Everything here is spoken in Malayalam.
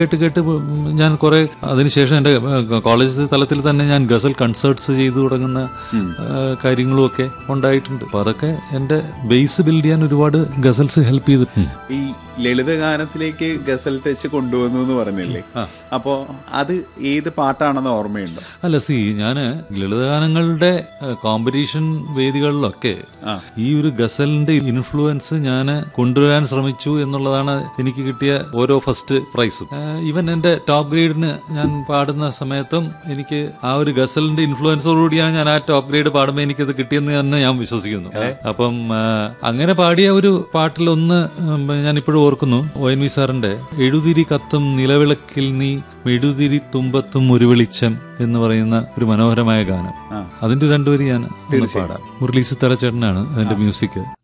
കേട്ട് കേട്ട് ഞാൻ കുറെ അതിനുശേഷം എൻ്റെ കോളേജ് തലത്തിൽ തന്നെ ഞാൻ ഗസൽ കൺസേർട്സ് ചെയ്തു തുടങ്ങുന്ന ആ, കാര്യങ്ങളും ഒക്കെ ഉണ്ടായിട്ടുണ്ട് അപ്പൊ അതൊക്കെ എൻ്റെ ബേസ് ബിൽഡ് ചെയ്യാൻ ഒരുപാട് ഗസൽസ് ഹെൽപ്പ് ചെയ്തു ഉം. ഈ ലളിതഗാനത്തിലേക്ക് ഗസൽ ടച്ച് കൊണ്ടുവന്നു എന്ന് പറഞ്ഞില്ലേ അപ്പോ അത് ഏത് പാട്ടാണെന്ന് ഓർമ്മയുണ്ടോ അല്ല സി ഞാൻ ലളിതഗാനങ്ങളുടെ കോമ്പറ്റീഷൻ വേദികളിലൊക്കെ ആ. ഈ ഒരു ഗസലിന്റെ ഇൻഫ്ലുവൻസ് ഞാൻ കൊണ്ടുവരാൻ ശ്രമിച്ചു എന്നുള്ളതാണ് എനിക്ക് കിട്ടിയ ഓരോ ഫസ്റ്റ് പ്രൈസും ഈവൻ എന്റെ ടോപ്പ് ഗ്രേഡിന് ഞാൻ പാടുന്ന സമയത്തും എനിക്ക് ആ ഒരു ഗസലിന്റെ ഇൻഫ്ലുവൻസോടുകൂടിയാണ് ഞാൻ ആ ടോപ്പ് ഗ്രേഡ് പാടുമ്പോൾ എനിക്കത് കിട്ടിയെന്ന് തന്നെ ഞാൻ വിശ്വസിക്കുന്നു അപ്പം ആ, അങ്ങനെ പാടിയ ഒരു പാട്ടിൽ ഒന്ന് ഉം, ഞാൻ ഇപ്പോഴും ഓർക്കുന്നു ഒ എൻ വി സാറിന്റെ എഴുതിരി കത്തും നിലവിളക്കിൽ നീ മെഴുതിരി തുമ്പത്തും ഒരു വെളിച്ചം എന്ന് പറയുന്ന ഒരു മനോഹരമായ ഗാനം ആ. അതിന്റെ രണ്ടുപേര് ഞാൻ ഒന്ന് പാടാം മുരളീസ് തലച്ചേട്ടനാണ് അതിന്റെ മ്യൂസിക്